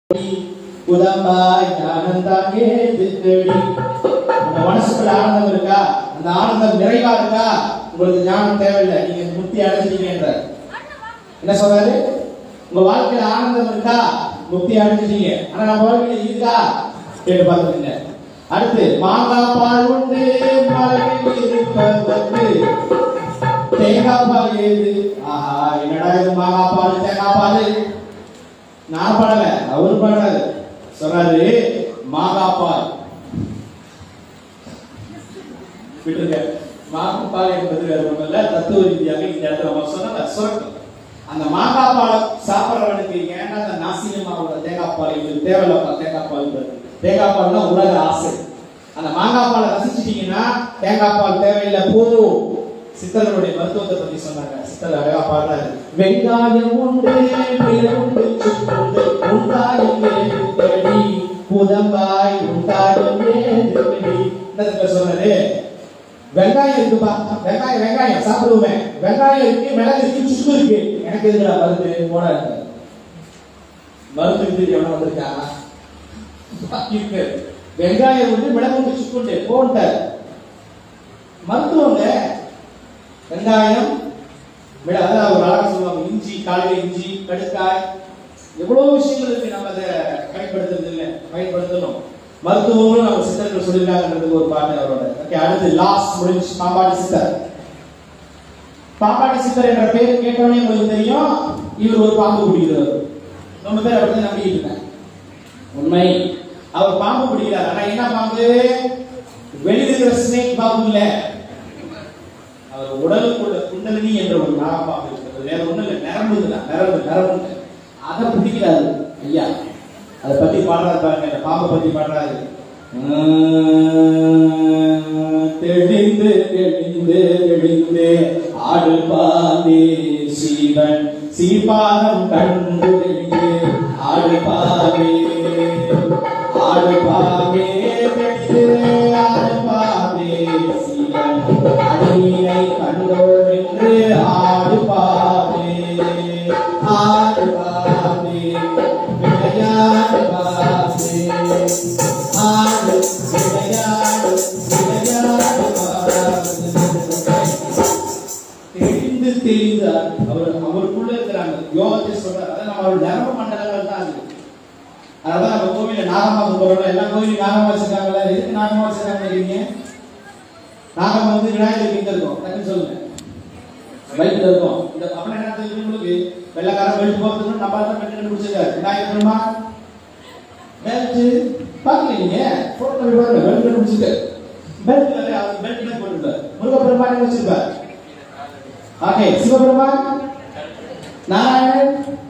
உதம்பாய் ஆனந்தாங்கே தித்தடி உங்க மனசுக்குள்ள ஆனந்தம் இருக்கா அந்த ஆனந்தம் நிறைவா இருக்கா உங்களுக்கு ஞானம் தேவையில்லை நீங்க முக்தி அடைஞ்சிட்டீங்கன்ற என்ன சொல்றாரு உங்க வாழ்க்கையில ஆனந்தம் இருக்கா முக்தி அடைஞ்சிட்டீங்க ஆனா நம்ம வாழ்க்கையில இருக்கா கேட்டு பார்த்துருங்க அடுத்து மாங்காய் பால் உண்டு மலையில் இருப்பதற்கு தேங்காய் பால் ஏது ஆஹா என்னடா இது மாங்காய் பால் தேங்காய் பால் நான் பாடல அவர் பாடுறாரு சொல்றாரு மாங்காய் பால் விட்டுருங்க மாங்காய் பால் என்பது வேற ஒன்றும் இல்ல தத்துவ ரீதியாக இந்த இடத்துல நம்ம சொன்ன சுரக்கம் அந்த மாங்காய் பாலை சாப்பிட்றவனுக்கு ஏன்னா அந்த நாசிகமாவோட தேங்காய் பால் இது தேவையில்லப்பா தேங்காய் பால் தேங்காய் பால்னா உலக ஆசை அந்த மாங்காய் பாலை ரசிச்சிட்டீங்கன்னா தேங்காய் பால் தேவையில்லை போதும் சித்தர்களுடைய மருத்துவத்தை பத்தி சொன்னாங்க சித்தர் அழகா பாடுறாரு வெங்காயம் உண்டு உண்டு சுக்குண்டு உண்டாயும் ஏதுக்கடி புதம்பாய் உண்டாயும் ஏதுக்கடி என்னதுக்கு சொல்றாரு வெங்காயம் இருக்குப்பா வெங்காயம் வெங்காயம் சாப்பிடுவேன் வெங்காயம் இருக்கு மிளகு இருக்கு சுக்கு இருக்கு எனக்கு எதுக்குடா மருந்து போட மருந்து இருக்கு எவன வந்திருக்கா இருக்கு வெங்காயம் உண்டு மிளகு உண்டு சுக்கு உண்டு போன்ட்ட மருத்துவங்க வெங்காயம் மிளகு அதாவது ஒரு அழகா சொல்லுவாங்க இஞ்சி காலையில இஞ்சி கடுக்காய் எவ்வளவு விஷயங்கள் இருக்கு நம்ம அதை பயன்படுத்துறது இல்லை பயன்படுத்தணும் மருத்துவங்களும் நம்ம சித்தர்கள் சொல்லியிருக்காங்கன்றது ஒரு பாட்டு அவரோட ஓகே அடுத்து லாஸ்ட் முடிஞ்சு பாம்பாடி சித்தர் பாம்பாடி சித்தர் என்ற பேர் கேட்டவனே உங்களுக்கு தெரியும் இவர் ஒரு பாம்பு பிடிக்கிறவர் ரொம்ப பேர் அப்படி நம்பிக்கிட்டு இருக்காங்க உண்மை அவர் பாம்பு பிடிக்கிறார் ஆனா என்ன பாம்பு வெளியில் இருக்கிற ஸ்னேக் பாம்பு இல்ல அவர் உடலுக்குள்ள குண்டலினி என்ற ஒரு நாகப்பாம்பு இருக்கிறது வேற ஒண்ணும் இல்லை நரம்புதான் நரம்பு நரம்பு அதை பிடிக்கிறாரு ஐயா அதை பத்தி பாடுறாரு பாருங்க இந்த பாம்பை பத்தி பாடுறாரு தெளிந்து தெளிந்து தெளிந்து ஆடு பாம்பே சிவன் சீபாகம் கண்டு தெளிந்து ஆடு பாம்பே ஆடு பாம்பே தெளிந்து ஆடு பாம்பே சிவன் அடியை கண்டோம் என்று ஆடு பாம்பே ஆடு பாம்பே விளையாடு பாம்பே ஆடு விளையாடு விளையாடு பாம்பே தெரிந்து தெரிந்து அவர் அவருக்குள்ள இருக்கிறாங்க யோகத்தை சொல்றாரு அதான் நம்ம அவர் நரம்பு மண்டலங்கள் தான் அது அதனால நம்ம கோவில நாகமா போறோம் எல்லா கோவிலும் நாகமா வச்சிருக்காங்கல்ல எதுக்கு நாகமா வச்சிருக்காங்க நினைக்கிறீங்க நாகம் வந்து விநாயகர் எங்க இருக்கும் டக்குன்னு சொல்லுங்க வயிற்றுல இருக்கும் இந்த அப்படி என்ன தெரியுது உங்களுக்கு வெள்ளக்காரன் பெல்ட் போகிறதுக்கு நம்ம தான் பெல்ட் கண்டுபிடிச்சிருக்காரு விநாயகர் பெருமா பெல்ட் பார்க்கல நீங்க போட்டோ பாருங்க பெல்ட் கண்டுபிடிச்சிருக்காரு பெல்ட் அவர் பெல்ட் என்ன போட்டுருக்காரு முருக பெருமா என்ன வச்சிருக்காரு ஓகே சிவபெருமான் நாராயணன்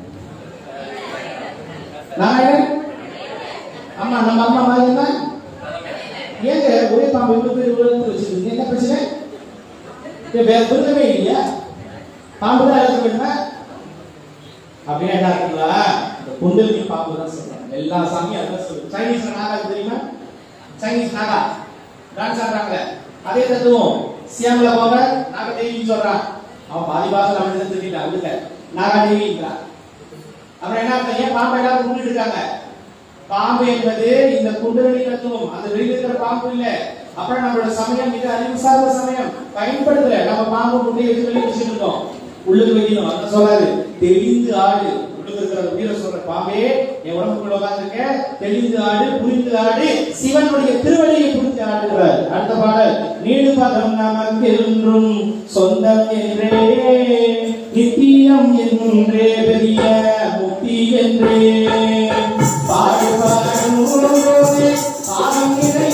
நாராயணன் அம்மா நம்ம அம்மா மாதிரி என்ன ஏங்க ஒரே பாம்பு இவ்வளவு பேர் இவ்வளவு வச்சிருக்கீங்க என்ன பிரச்சனை இது வேற விருதமே இல்லையா பாம்பு தான் எழுத வேணுமா அப்படின்னா என்ன இருக்குங்களா இந்த குண்டலினி பாம்பு தான் சொல்றாங்க எல்லா சாமியும் அதான் சொல்லுது சைனீஸ்ல நாகா தெரியுமா சைனீஸ் நாகா டான்ஸ் ஆடுறாங்க அதே தத்துவம் சியாமல போக நாகதேவின்னு சொல்றான் அவன் பாதி பாசல் அவன் தான் தெரியல அவளுக்கு நாகாதேவிங்கிறான் அப்புறம் என்ன அர்த்தம் ஏன் பாம்பு எல்லாரும் கும்பிட்டு இருக்காங்க பாம்பு என்பது இந்த குண்டலினி தத்துவம் அந்த வெளியில இருக்கிற பாம்பு இல்ல அப்புறம் நம்மளோட சமயம் இது அறிவு சார்ந்த சமயம் பயன்படுத்தல நம்ம பாம்பு முட்டையை எடுத்து வெளியே வச்சுட்டு இருக்கோம் உள்ளுக்கு வைக்கணும் அதான் சொல்லாது தெளிந்து ஆடு உள்ளுக்கு இருக்கிற வீர சொல்ற பாம்பே என் உடம்புக்குள்ள உட்கார்ந்துருக்க தெளிந்து ஆடு புரிந்து ஆடு சிவனுடைய திருவடியை புரிந்து ஆடுகிறார் அடுத்த பாடல் நீடு பதம் நமக்கு என்றும் சொந்தம் என்றே நித்தியம் என்றே பெரிய முக்தி என்றே பாடு பாடும் போதே பாடம்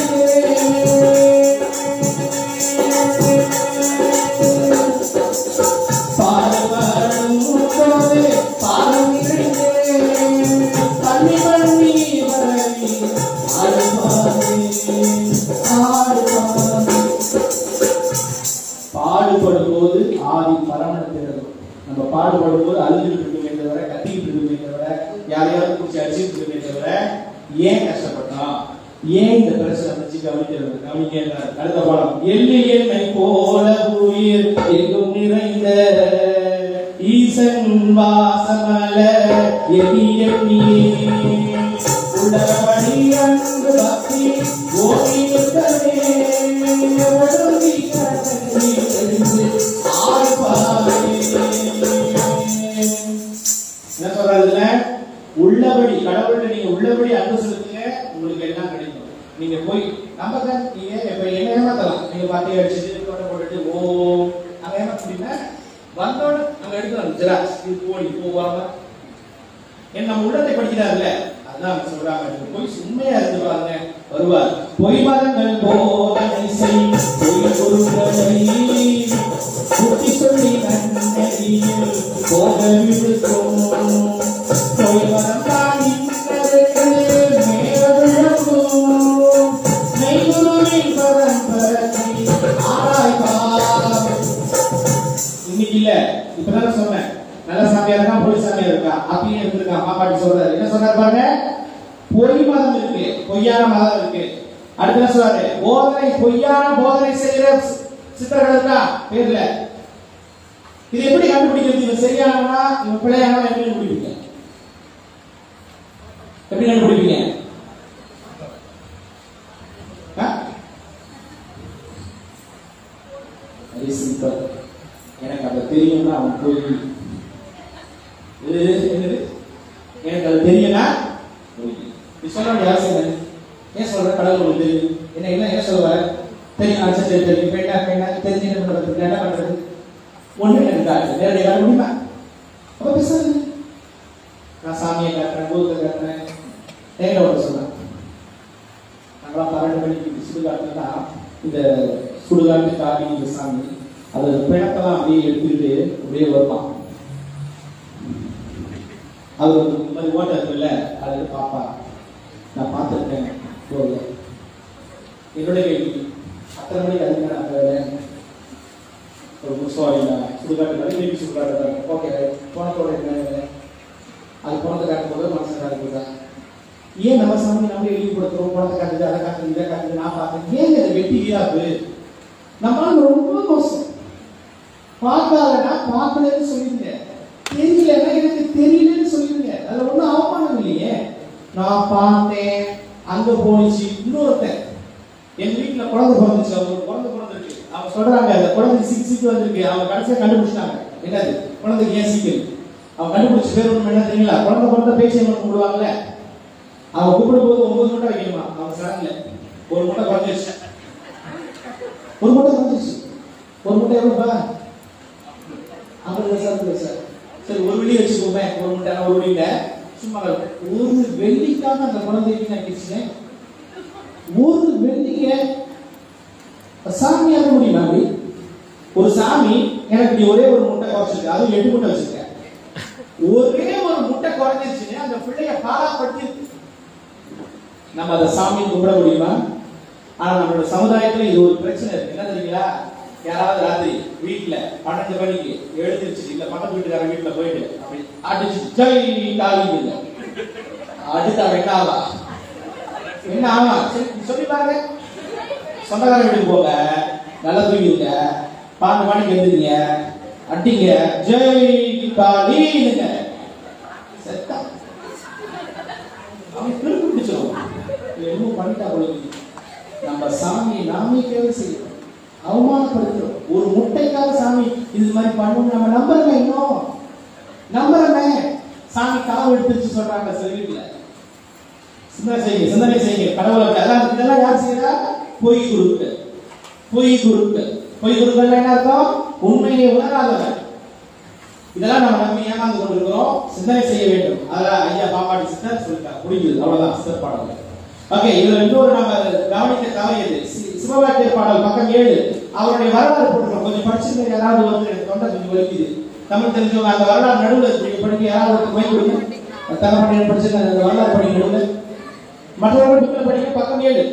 நிறைந்தே பாடுபடும் போதே பாடம் நிறைந்தே பண்ணி பண்ணி வரவி ஆடுபாதே ஆடுபாதே பாடுபடும் போது ஆதி பரமனை தேடணும் நம்ம பாடுபடும் போது அழுதுட்டு இருக்குமே தவிர கத்திக்கிட்டு இருக்குமே தவிர யாரையாவது பிடிச்சி அடிச்சுட்டு இருக்குமே தவிர ஏன் கஷ்டப்பட்டோம் ஏன் இந்த பிரச்சனை வச்சு கவனிக்கிறது கவனிக்க அடுத்த பாடம் எள்ளி என்னை போல உயிர் எங்கும் நிறைந்த ஈசன் வாசமல எண்ணி எண்ணி உள்ளபடி கடவுள்கிட்ட நீங்க உள்ளபடி அன்பு செலுத்துங்க உங்களுக்கு எல்லாம் கிடைக்கும் நீங்க போய் நம்ம தான் நீங்க இப்ப என்ன ஏமாத்தலாம் நீங்க பாட்டி அடிச்சுட்டு கொட்டை போட்டுட்டு ஓ அங்க ஏமாத்த முடியுமா வந்தோட அங்க எடுக்கலாம் ஜெராக்ஸ் இது போடி போவாங்க என் நம்ம உள்ளத்தை படிக்கிறாருல்ல அதான் அவங்க சொல்றாங்க நீங்க போய் உண்மையா இருந்து பாருங்க வருவார் பொய் மதங்கள் போதனை செய் பொய் பொருள்களை புத்தி சொல்லி நன்னடியில் போக விடுத்தோம் பொய் மதம் காணிக்கிறதே மேலும் மெய்குருவின் பரம்பரை ஆராய்வார் இன்னைக்கு இல்ல இப்பதான் சொன்னேன் நல்ல சாமியா இருக்கா பொய் சாமியா இருக்கா அப்படின்னு இருந்திருக்கா மாப்பாட்டி சொல்றாரு என்ன சொல்றாரு பாருங்க பொய் மதம் இருக்கு பொய்யான மதம் இருக்கு அடுத்து என்ன சொல்றாரு போதனை பொய்யான போதனை செய்யற சி- சித்தர்கள் இருக்கா பேர்ல இது எப்படி கண்டுபிடிக்கிறது இவன் சரியானவனா இவன் பிழையானவன் எப்படி கண்டுபிடிப்பீங்க எப்படி கண்டுபிடிப்பீங்க ஆ? Very simple. எனக்கு அது தெரியும்னா அவன் போய் இது என்னது எனக்கு அது தெரியும்னா போய் நீ சொல்ல வேண்டிய அவசியம் இல்லை. ஏன் சொல்ற கடவுள் உங்களுக்கு தெரியும் என்ன என்ன என்ன சொல்ல வர தெரியும் ஆச்சு சரி தெரியும் இப்ப என்ன இப்ப என்ன தெரிஞ்சு என்ன பண்றது இப்ப என்ன பண்றது ஒண்ணு எனக்கு காட்டு நேரடியாக காட்ட முடியுமா அப்ப பேசாது நான் சாமியை காட்டுறேன் பூதத்தை காட்டுறேன் என்கிட்ட ஒன்று சொன்னேன் நாங்களாம் பன்னெண்டு மணிக்கு சுடுகாட்டுனா இந்த சுடுகாட்டு காட்டி இந்த சாமி அது பிணத்தெல்லாம் அப்படியே எடுத்துக்கிட்டு அப்படியே வருவான் அது ஒரு இந்த மாதிரி ஓட்டை இருக்குல்ல அதில் பாப்பா நான் பார்த்துருக்கேன் போகல என்னுடைய கேள்வி அத்தனை மணிக்கு அதுக்கு நான் அங்கே ஒரு முஸ்வாரியில் சுடுகாட்டு கடை திருப்பி சுடுகாட்டு கடை ஓகே போனத்தோட என்ன வேலை? அது போனத்தை காட்டும் போது மனசை காட்டுறதா ஏன் நம்ம சாமி நம்ம இழிவுபடுத்துறோம் பணத்தை காட்டுது அதை காட்டுது இதை காட்டுது நான் பார்த்தேன் ஏன் இதை வெட்டி வீராது நம்மளால ரொம்ப மோசம் பார்க்காதனா பார்க்கலன்னு சொல்லிருங்க தெரியலன்னா எனக்கு தெரியலன்னு சொல்லிருங்க அதுல ஒண்ணும் அவமானம் இல்லையே நான் பார்த்தேன் அங்க போனிச்சு இன்னொருத்தன் என் வீட்டுல குழந்தை பிறந்துச்சு அவங்க குழந்தை பிறந்திருக்கு அவங்க சொல்றாங்க அந்த குழந்தை சிக்கு சிக்கு வந்திருக்கு அவங்க கடைசியா கண்டுபிடிச்சிட்டாங்க என்னது குழந்தைக்கு ஏன் சிக்கல் அவங்க கண்டுபிடிச்ச பேர் ஒண்ணு என்ன தெரியுங்களா குழந்தை பிறந்த பேச்சை கூப்பிடுவாங்கல்ல அவன் கூப்பிடும் போது ஒன்பது முட்டை வைக்கணுமா அவன் சடங்குல ஒரு முட்டை குறைஞ்சிருச்சு ஒரு முட்டை குறைஞ்சிருச்சு ஒரு முட்டை எவ்வளோப்பா ஐம்பது சார் சார் சரி ஒரு வெள்ளி வச்சுக்கோமே ஒரு முட்டை ஒரு வெள்ளியில சும்மா ஒரு வெள்ளிக்காக அந்த குழந்தைக்கு நான் கிச்சினேன் ஒரு வெள்ளிக்கு சாமி ஆக முடியுமா அப்படி ஒரு சாமி எனக்கு நீ ஒரே ஒரு முட்டை குறைச்சிருக்கு அதுவும் எட்டு முட்டை வச்சிருக்க ஒரே ஒரு முட்டை குறைஞ்சிருச்சுன்னு அந்த பிள்ளைய பாராப்பட்டு நம்ம அதை சாமி கும்பிட முடியுமா ஆனா நம்மளோட சமுதாயத்துல இது ஒரு பிரச்சனை இருக்கு என்ன தெரியுங்களா யாராவது ராத்திரி வீட்டுல பன்னெண்டு மணிக்கு எழுந்திருச்சு இல்ல பக்கத்து வீட்டுக்கார வீட்டுல போயிட்டு அப்படி அடிச்சு ஜெய் காலி இல்ல அடுத்து அவன் என்ன ஆவா என்ன ஆவா சரி, நீ சொல்லி பாருங்க சொந்தக்கார வீட்டுக்கு போங்க நல்லா தூங்கிருங்க பன்னெண்டு மணிக்கு எழுந்துங்க அடிங்க ஜெய் காலிங்க செத்தா அவன் திருப்பி பிடிச்சிடும் என்னமோ பண்ணிட்டா பொழுது நம்ம சாமி நாமே கேள்வி செய்யணும் அவமானப்படுத்துறோம் ஒரு முட்டைக்காக சாமி இது மாதிரி பண்ணணும் நம்ம நம்புறமே இன்னும் நம்புறமே சாமி காவு எடுத்துச்சு சொல்றாங்க சில வீட்டுல சிந்தனை செய்யுங்க சிந்தனை செய்யுங்க கடவுளை அப்படி- அதான் இதெல்லாம் யார் செய்யறா பொய் குருக்கள் பொய் குருக்கள் பொய் குருக்கள் என்ன அர்த்தம் உண்மையை உணராதவன் இதெல்லாம் நம்ம நம்பி ஏமாந்து கொண்டிருக்கிறோம் சிந்தனை செய்ய வேண்டும் அதான் ஐயா பாப்பாடி சித்தர் சொல்லிட்டார் முடிஞ்சது அவ்வளவுதான் சித்தர் பாடல் ஓகே இதுல இன்னொரு நம்ம கவனிக்க தவறியது சி- சிவவாக்கியர் பாடல் பக்கம் ஏழு அவருடைய வரலாறு போட்டுருக்கோம் கொஞ்சம் படிச்சிருந்த யாராவது வந்து எனக்கு தொண்டை கொஞ்சம் வலிக்குது தமிழ் தெரிஞ்சவங்க அந்த வரலாறு நடுவில் இருக்கு படிக்க யாராவது ஒருத்தர் போய் கொடுங்க தலைமுறை படிச்சிருந்த அந்த வரலாறு படிக்க நடுவில் மற்றவர்கள் புக்கில் படிக்க பக்கம் ஏழு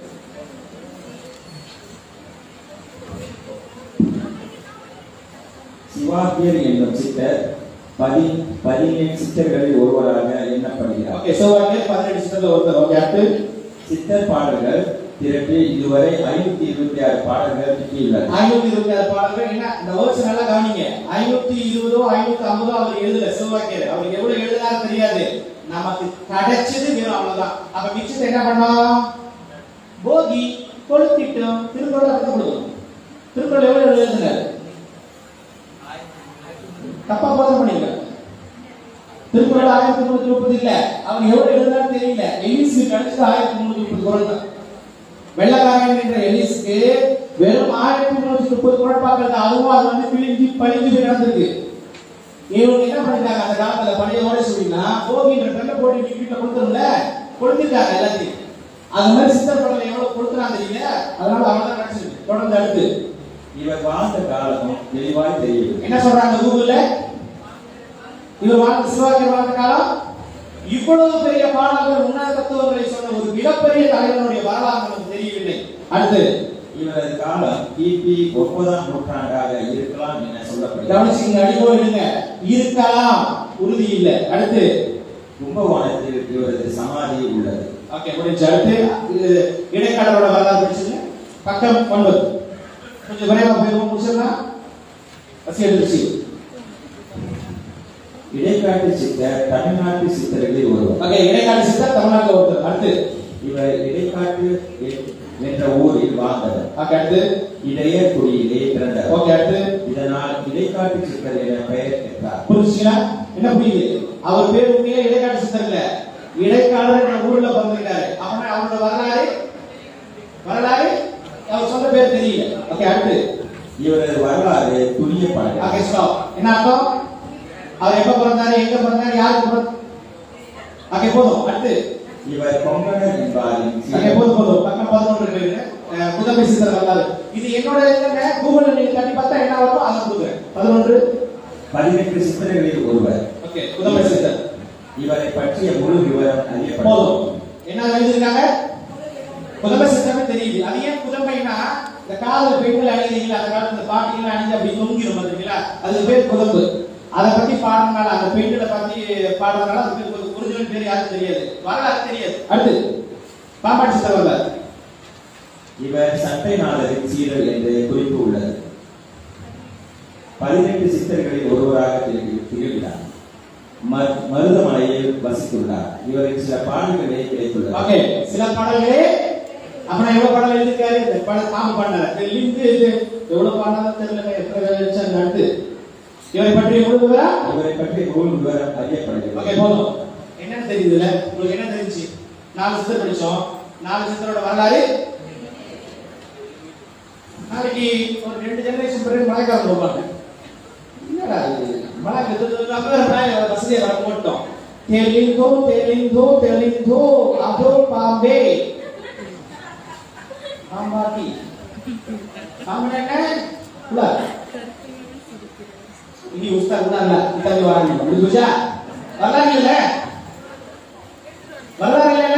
சிவாக்கியர் என்னும் சித்தர் பதி பதினேழு சித்தர்களில் ஒருவராக எண்ணப்படுகிறார் ஓகே சிவவாக்கியர் பதினெட்டு சித்தத்தில் ஒருத்தர் ஓகே அடுத்து சித்தர் பாடல்கள் திரட்டி இதுவரை ஐநூத்தி இருபத்தி ஆறு பாடல்கள் கிட்டியுள்ளது ஐநூத்தி இருபத்தி ஆறு பாடல்கள் என்ன இந்த வேர்ட்ஸ் நல்லா கவனிங்க ஐநூத்தி இருபதோ ஐநூத்தி ஐம்பதோ அவர் எழுதல சிவவாக்கியர் அவருக்கு எவ்வளவு எழுதினாரு தெரியாது நமக்கு கிடைச்சது வெறும் அவ்வளவுதான் அப்ப மிச்சத்தை என்ன பண்ணோம் போகி கொளுத்திட்டோம் திருக்குறள் அப்படி கொடுக்கணும் திருக்குறள் எவ்வளவு எழுதுனாரு தப்பா போதனை பண்ணிருக்காரு திருக்குறள் ஆயிரத்தி முன்னூத்தி முப்பது இல்ல அவன் எவ்வளவு எழுதுறான்னு தெரியல எலிஸுக்கு கிடைச்சது ஆயிரத்தி முன்னூத்தி முப்பது குரல் தான் வெள்ளக்காரன் என்ற எலிஸுக்கு வெறும் ஆயிரத்தி முன்னூத்தி முப்பது குரட்பாக்கள் தான் அதுவும் அது வந்து பிழிஞ்சு பழிஞ்சு போய் நடந்திருக்கு இவங்க என்ன பண்ணிட்டாங்க அந்த காலத்துல பழையோட சொல்லினா கோபின்ற பேர்ல போட்டு வீட்டுல கொடுத்துருல கொடுத்துட்டாங்க எல்லாத்தையும் அது மாதிரி சித்தர் படல எவ்வளவு கொடுக்குறாங்க தெரியல அதனால அவன் தான் கிடைச்சிருக்கு தொடர்ந்து அடுத்து இவர் வாழ்ந்த காலமும் தெளிவாய் தெரியவில்லை என்ன சொல்றாங்க கூகுள்ல இவர் வாழ்ந்த சிவாஜி வாழ்ந்த காலம் இவ்வளவு பெரிய பாடல்கள் உன்னத தத்துவங்களை சொன்ன ஒரு மிகப்பெரிய தலைவனுடைய வரலாறு நமக்கு தெரியவில்லை அடுத்து இவரது காலம் கிபி ஒன்பதாம் நூற்றாண்டாக இருக்கலாம் என சொல்லப்படுகிறது கவனிச்சுங்க அடிக்கோ எழுங்க இருக்கலாம் உறுதி இல்லை அடுத்து கும்பகோணத்தில் இவரது சமாதி உள்ளது ஓகே முடிஞ்சு அடுத்து இது இடைக்காலரோட வரலாறு படிச்சுங்க பக்கம் ஒன்பது கொஞ்சம் விரைவா போயிருவோம் முடிச்சிடனா பசி எடுத்துச்சு இடைக்காட்டு சித்தர் தமிழ்நாட்டு சித்தர்களில் ஒருவர் ஓகே இடைக்கால சித்தர் தமிழ்நாட்டில் ஒருத்தர் அடுத்து இவர் இடைக்காட்டு எ- என்ற ஊரில் வாழ்ந்தவர் ஓகே அடுத்து இடையக்குடியிலே பிறந்தவர் ஓகே அடுத்து இதனால் இடைக்காட்டு சித்தர் என பெயர் பெற்றார் புரிஞ்சுங்களா என்ன புரியுது அவர் பேர் உண்மையிலே இடைக்கால சித்தர் இல்ல இடைக்காலர் என்ற ஊர்ல பிறந்திருக்காரு அவன அவரோட வரலாறு வரலாறு அவர் சொந்த பேர் தெரியல ஓகே அடுத்து இவரது வரலாறு துரியப்படவில்லை ஓகே ஸ்டாப் என்ன அர்த்தம் அவர் எப்ப பிறந்தாரு எங்க பிறந்தாரு யாருக்கு பிறந்தாரு ஓகே போதும் அடுத்து இவர் கொங்கணர் என்பாரின் ஓகே சீடர். போதும் போதும் பக்கம் பதினொன்று இருக்கு அஹ், முதன்மை சித்தர் வரலாறு இது என்னோட இல்லைங்க கூகுள்ல நீங்க தட்டி பார்த்தா என்ன வருமோ அதை கொடுக்குறேன் பதினொன்று பதினெட்டு சித்தர்களில் ஒருவர் ஓகே முதன்மை சித்தர் இவரை பற்றிய முழு விவரம் அறியப்படும் போதும் என்ன எழுதிருக்காங்க புதமை சித்தமே தெரியுது அது ஏன் புதமைனா இந்த காதல பெண்கள் அணிந்தீங்களா அந்த காலத்துல இந்த பாட்டிகள் அணிஞ்சு அப்படி தொங்கிடும் பாத்தீங்களா அதுக்கு பேர் புதம்பு அதை பத்தி பாடுறதுனால அந்த பெண்களை பத்தி பாடுறதுனால அது பேர் புதம்பு. ஒரிஜினல் பேர் யாரும் தெரியாது வரலாறு தெரியாது அடுத்து பாம்பாட்டி சித்தர் வரலாறு இவர் சட்டை நாளரின் சீடர் என்று குறிப்பு உள்ளது பதினெட்டு சித்தர்களில் ஒருவராக திகழ்~ திகழ்கிறார் ம- மருதமலையில் வசித்துள்ளார் இவரின் சில பாடல்களே கிடைத்துள்ளது ஓகே சில பாடல்களே அப்புறம் எவ்வளவு பாடல் எழுதிருக்காரு இந்த பாடல் சாமி பாடினார் இந்த லிங்க் இது எவ்வளவு பாடினாலும் தெரியல எத்தனை வச்சாங்க அடுத்து இவரை பற்றி எவ்வளவு விவரம் இவரை பற்றி முழு விவரம் ஓகே அறியப்படுகிறது போதும் என்னன்னு தெரியுதுல உங்களுக்கு என்ன தெரிஞ்சு நாலு சித்தர் படிச்சோம் நாலு சித்தரோட வரலாறு நாளைக்கு ஒரு ரெண்டு ஜெனரேஷன் பிறகு மழைக்காலம் போவாங்க என்னடா இது மழை அப்பதான் மழை வசதியை வர போட்டோம் தெளிந்தோ தெளிந்தோ தெளிந்தோ அதோ பாம்பே பாம்பாட்டி பாம்பு என்ன உள்ள ini ustaz benar enggak kita jualan ini bisa வரலாறு இல்ல வரலாறு இல்ல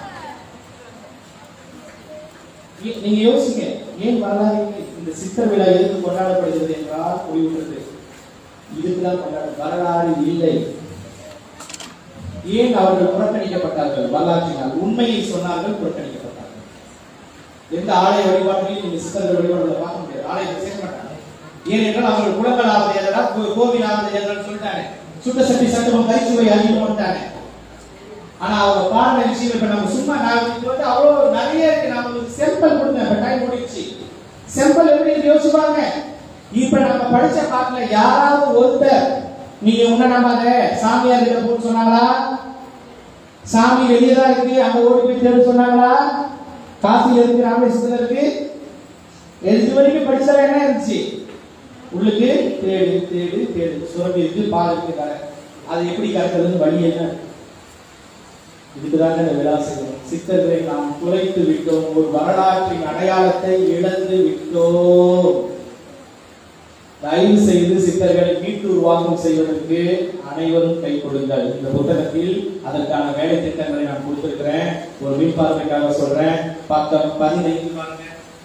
நீ- நீங்க யோசிங்க ஏன் வரலாறு இல்லை? இந்த சித்தர் விழா எதுக்கு கொண்டாடப்படுகிறது என்றால் முடிவுற்றது இதுக்குதான் கொண்டாட வரலாறு இல்லை ஏன் அவர்கள் புறக்கணிக்கப்பட்டார்கள் வரலாற்றினால் உண்மையை சொன்னார்கள் புறக்கணிக்கப்பட்டார்கள் எந்த ஆலய வழிபாட்டிலையும் நீங்க சித்தர்கள் வழிபாடுகளை பார்க்க முடியாது ஆலயத்தை சேர்க்க மாட்டாங்க ஏனென்றால் அவர்கள் குளங்கள் ஆவது எதனா கோவில் ஆவது எதனா சொல்லிட்டாங்க சுட்ட சட்டி சட்டமும் கரிச்சுவை அதிகம் பண்ணிட்டாங்க ஆனா அவங்க பாடுற விஷயம் இப்ப நம்ம சும்மா நான் இது வந்து அவ்வளவு நிறைய இருக்கு நான் உங்களுக்கு செம்பல் கொடுத்தேன் இப்ப டைம் முடிச்சு செம்பல் எப்படி இருக்கு யோசிச்சு பாருங்க இப்ப நம்ம படிச்ச பாட்டுல யாராவது ஒருத்தர் நீங்க உன்ன நம்பாத சாமியார் கிட்ட போட்டு சொன்னாங்களா சாமி வெளியே தான் இருக்கு அங்க ஓடி போய் தேட சொன்னாங்களா காசில இருக்கு ராமேஸ்வரத்துல இருக்கு இது வரைக்கும் படிச்சா என்ன இருந்துச்சு உள்ளுக்கு தேடு தேடு தேடு சுரம்பி இருக்கு பால் இருக்கு கரை அது எப்படி கறக்கிறதுன்னு வழி என்ன இதுக்குதாங்க இந்த விழா செய்யணும் சித்தர்களை நாம் குலைத்து விட்டோம் ஒரு வரலாற்றின் அடையாளத்தை இழந்து விட்டோம் தயவு செய்து சித்தர்களை மீட்டு உருவாக்கம் செய்வதற்கு அனைவரும் கை கொடுங்கள் இந்த புத்தகத்தில் அதற்கான வேலை திட்டங்களை நான் கொடுத்திருக்கிறேன் ஒரு மீன்பார்வைக்காக சொல்றேன் பக்கம் பதினைந்து பாருங்க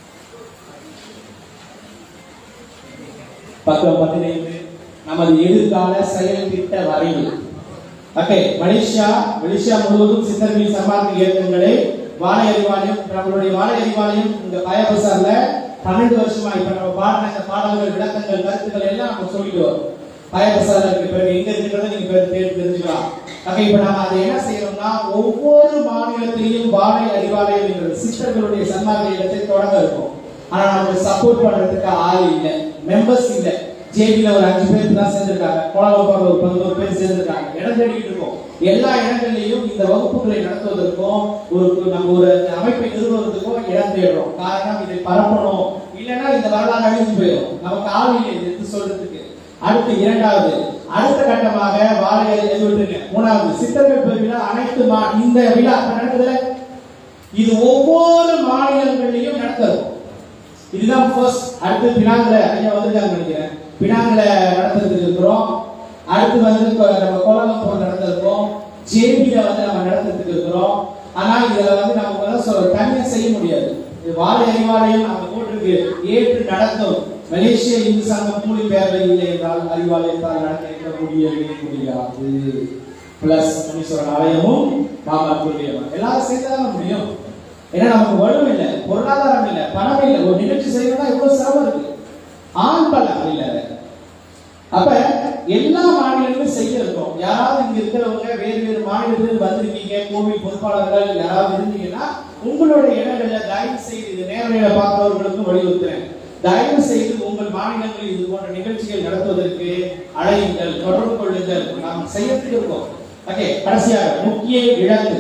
பக்கம் பதினைந்து நமது எதிர்கால செயல் திட்ட வரைவு ஓகே மலேசியா மலேசியா முழுவதும் சித்தர்களின் சமாதி இயக்கங்களை வாழை அறிவாலயம் நம்மளுடைய வாழை அறிவாலயம் இந்த பயபசார்ல பன்னெண்டு வருஷமா இப்ப நம்ம பாடின இந்த பாடல்கள் விளக்கங்கள் கருத்துக்கள் எல்லாம் நம்ம சொல்லிட்டு வரோம் பயபசார்ல இருக்கு பிறகு எங்க இருக்கிறத நீங்க பேர் தேடி தெரிஞ்சுக்கலாம் ஓகே இப்ப நாம அதை என்ன செய்யறோம்னா ஒவ்வொரு மாநிலத்திலையும் வாழை அறிவாலயம் என்ற சித்தர்களுடைய சன்மார்க்க இடத்தை தொடங்க இருக்கும் ஆனா நமக்கு சப்போர்ட் பண்றதுக்கு ஆள் இல்ல மெம்பர்ஸ் இல்ல ஜேபில ஒரு அஞ்சு பேர் தான் சேர்ந்திருக்காங்க கோலாலம்பாடு ஒரு பதினோரு பேர் சேர்ந்திருக்காங்க இடம் தேடிட்டு இருக்கோம் எல்லா இடங்கள்லயும் இந்த வகுப்புகளை நடத்துவதற்கும் ஒரு நம்ம ஒரு அமைப்பை நிறுவுவதற்கும் இடம் தேடுறோம் காரணம் இதை பரப்பணும் இல்லைன்னா இந்த வரலாறு அழிஞ்சு போயிடும் நமக்கு ஆள் இல்லை இதை எடுத்து சொல்றதுக்கு அடுத்து இரண்டாவது அடுத்த கட்டமாக வாழை விட்டுருங்க மூணாவது சித்தர்கள் பெருவிழா அனைத்து மா இந்த விழா இப்ப நடக்குதுல இது ஒவ்வொரு மாநிலங்களிலையும் நடத்தணும் இதுதான் ஃபர்ஸ்ட் அடுத்து பினாங்கில ஐயா வந்திருக்காங்க நினைக்கிறேன் பினாங்கில நடத்துறதுக்கு இருக்கிறோம் அடுத்து வந்து இப்ப நம்ம கோலம்பூர் நடத்திருக்கோம் ஜேபியில வந்து நம்ம நடத்துறதுக்கு இருக்கிறோம் ஆனா இதுல வந்து நம்ம வந்து சொல்ல தனியா செய்ய முடியாது இது வாழை அறிவாலயம் அங்க போட்டிருக்கு ஏற்று நடத்தும் மலேசிய இந்து சங்கம் கூலி பேரவை இல்லை என்றால் அறிவாலயத்தால் நடத்த முடியவே முடியாது பிளஸ் முனீஸ்வரன் ஆலயமும் மாமா குருவியம்மன் எல்லாரும் சேர்த்துதான் முடியும் ஏன்னா நமக்கு வலு இல்லை பொருளாதாரம் இல்லை பணம் இல்லை ஒரு நிகழ்ச்சி செய்யணும்னா இவ்வளவு சிரமம் இருக்கு ஆண் பலம் இல்ல அப்ப எல்லா மாநிலங்களும் செய்ய இருக்கோம் யாராவது இங்க இருக்கிறவங்க வேறு வேறு மாநிலத்தில் வந்திருக்கீங்க கோவில் பொறுப்பாளர்கள் யாராவது இருந்தீங்கன்னா உங்களுடைய இடங்கள்ல தயவு செய்து இது நேரடியில பார்க்கிறவர்களுக்கும் வலியுறுத்துறேன் தயவு செய்து உங்கள் மாநிலங்களில் இது போன்ற நிகழ்ச்சிகள் நடத்துவதற்கு அழையுங்கள் தொடர்பு கொள்ளுங்கள் நாம் செய்யறதுக்கு இருக்கோம் ஓகே கடைசியாக முக்கிய இலக்கு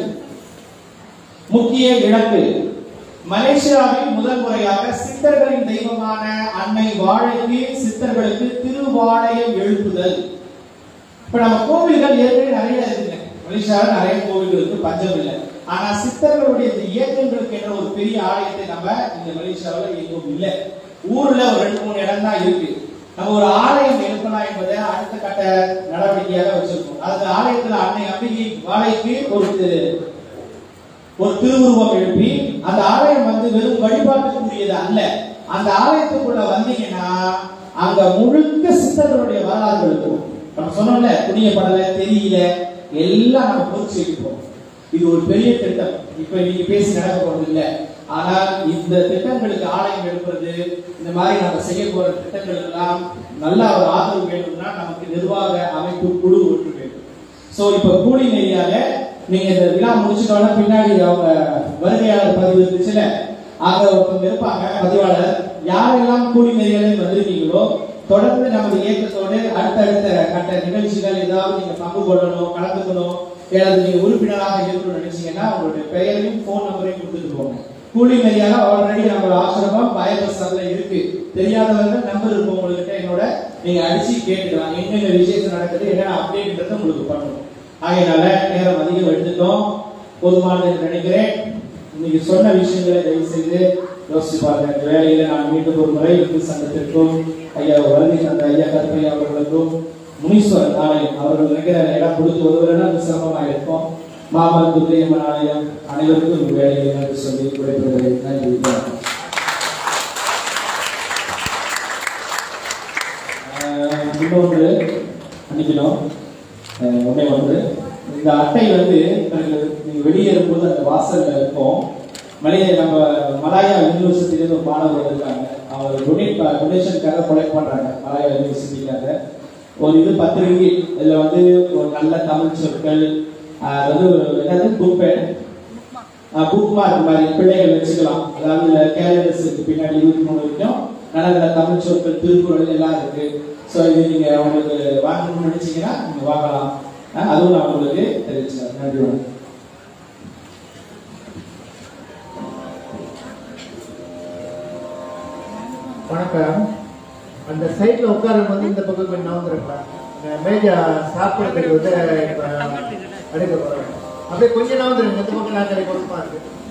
முக்கிய இலக்கு மலேசியாவில் முதல் முறையாக சித்தர்களின் தெய்வமான அன்னை வாழைக்கு சித்தர்களுக்கு திருவாலயம் எழுப்புதல் இப்ப நம்ம கோவில்கள் ஏற்கனவே நிறைய இருக்குங்க மலேசியாவில் நிறைய கோவில்கள் இருக்கு பஞ்சம் இல்லை ஆனா சித்தர்களுடைய இந்த இயக்கங்களுக்கு என்ற ஒரு பெரிய ஆலயத்தை நம்ம இந்த மலேசியாவில் எங்கும் இல்லை ஊர்ல ஒரு ரெண்டு மூணு இடம் தான் இருக்கு நம்ம ஒரு ஆலயம் எழுப்பலாம் என்பதை அடுத்த கட்ட நடவடிக்கையாக வச்சிருக்கோம் அந்த ஆலயத்துல அன்னை அம்பிகை வாழைக்கு ஒரு திரு- ஒரு திருவுருவம் எழுப்பி அந்த ஆலயம் வந்து வெறும் வழிபாட்டுக்குரியது அல்ல அந்த ஆலயத்துக்குள்ள வந்தீங்கன்னா அங்க முழுக்க சித்தர்களுடைய வரலாறுகள் இருக்கும் நம்ம சொன்னோம்ல புதிய படல தெரியல எல்லாம் நம்ம குறிச்சு வைப்போம் இது ஒரு பெரிய திட்டம் இப்ப இன்னைக்கு பேசி நடக்க போறது இல்ல ஆனால் இந்த திட்டங்களுக்கு ஆலயம் எழுப்புறது இந்த மாதிரி நம்ம செய்ய போற திட்டங்கள் எல்லாம் நல்ல ஒரு ஆதரவு வேணும்னா நமக்கு நிர்வாக அமைப்பு குழு ஒன்று வேண்டும் சோ இப்ப கூலிங் ஏரியால நீங்க இந்த விழா முடிச்சிட்டோம்னா பின்னாடி அவங்க வருகையாளர் பதிவு இருந்துச்சுல அங்க ஒருத்தவங்க இருப்பாங்க பதிவாளர் யாரெல்லாம் கூலிங் ஏரியால வந்திருக்கீங்களோ தொடர்ந்து நமது இயக்கத்தோடு அடுத்தடுத்த கட்ட நிகழ்ச்சிகள் ஏதாவது நீங்க பங்கு கொள்ளணும் கலந்துக்கணும் அல்லது நீங்க உறுப்பினராக இருக்கணும்னு நினைச்சீங்கன்னா உங்களுடைய பெயரையும் போன் நம்பரையும் கொடுத்துட்டு போங்க கூலிங் ஏரியால ஆல்ரெடி நம்ம ஆசிரமம் பயபஸ்ல இருக்கு தெரியாதவங்க நம்பர் இருக்கும் உங்ககிட்ட என்னோட நீங்க அடிச்சு கேட்டுக்கலாம் என்னென்ன விசேஷம் நடக்குது என்னென்ன அப்டேட்ன்றதை உங்களுக்கு பண்ணணும் ஆகையினால நேரம் அதிகம் எடுத்துட்டோம் போதுமானது என்று நினைக்கிறேன் இன்னைக்கு சொன்ன விஷயங்களை தயவு செய்து யோசிச்சு பாருங்க இந்த வேலையில நான் மீண்டும் ஒரு முறை இந்து சங்கத்திற்கும் ஐயா வருகை தந்த ஐயா கருப்பையா அவர்களுக்கும் முனீஸ்வரன் ஆலயம் அவர்கள் நினைக்கிற இடம் கொடுத்து ஒருவரெல்லாம் அது சிரமமாக இருக்கும் மாமன் துர்கையம்மன் ஆலயம் அனைவருக்கும் இந்த வேலையை நன்றி சொல்லி விடைபெறுகிறேன் நன்றி வணக்கம். ஆஹ் இன்னொன்று மன்னிக்கணும் ஆஹ் ஒண்ணே ஒன்று இந்த அட்டை வந்து எனக்கு நீங்க வெளியேறும்போது அந்த வாசல்ல இருக்கும் மலைய நம்ம மலாயா யூனிவர்சிட்டியில ஒரு மாணவர் வந்திருக்காங்க அவங்க டொனேட் டொனேஷனுக்காக கொலெக்ட் பண்றாங்க மலாயா யூனிவர்சிட்டிக்காக ஒரு இது பத்து ரிங்கிட் இதுல வந்து ஒரு நல்ல தமிழ் சொற்கள் ஆஹ் அதாவது ஒரு என்னது புக் புக் மார்க் மாதிரி பிள்ளைகள் வச்சுக்கலாம் அதாவது கேலண்டர்ஸுக்கு பின்னாடி இருபத்தி மூணு வரைக்கும் நல்ல நல்ல தமிழ் சொற்கள் திருக்குறள் எல்லாம் இருக்கு ஸோ இது நீங்க உங்களுக்கு வாங்கணும்னு நினைச்சீங்கன்னா நீங்க வாங்கலாம் அஹ் அதுவும் நான் உங்களுக்கு தெரிவிச்சுக்கிறேன் நன்றி வணக்கம் வணக்கம் அந்த சைட்ல உட்காரும் போது இந்த பக்கம் கொஞ்சம் நவுந்துருக்கலாம் மேஜா சாப்பிடுறதுக்கு வந்து இப்ப அடுக்க போறோம் அப்படியே கொஞ்சம் நவுந்துருங்க இந்த பக்கம் நான் கடை கொடுப்பா இருக்கு